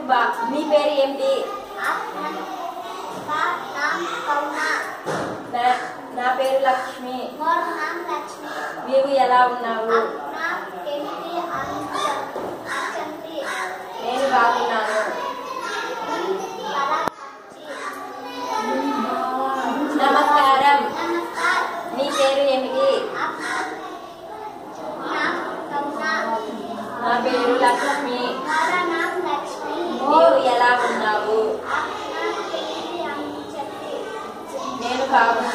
బా మీ పేరు ఏమిటి का नाम करुणा నా నా పేరు లక్ష్మి मोर नाम लक्ष्मी నీవు ఎలా ఉన్నావు अपना केमिति अंचंती నేను బాగున్నాను నమస్కారం नमस्कार నీ పేరు ఏమిటి आपका नाम करुणा నా పేరు లక్ష్మి हमारा नाम लक्ष्मी నీవు ఎలా ఉన్నావు अपना केमिति अंचंती నేను బాగున్నాను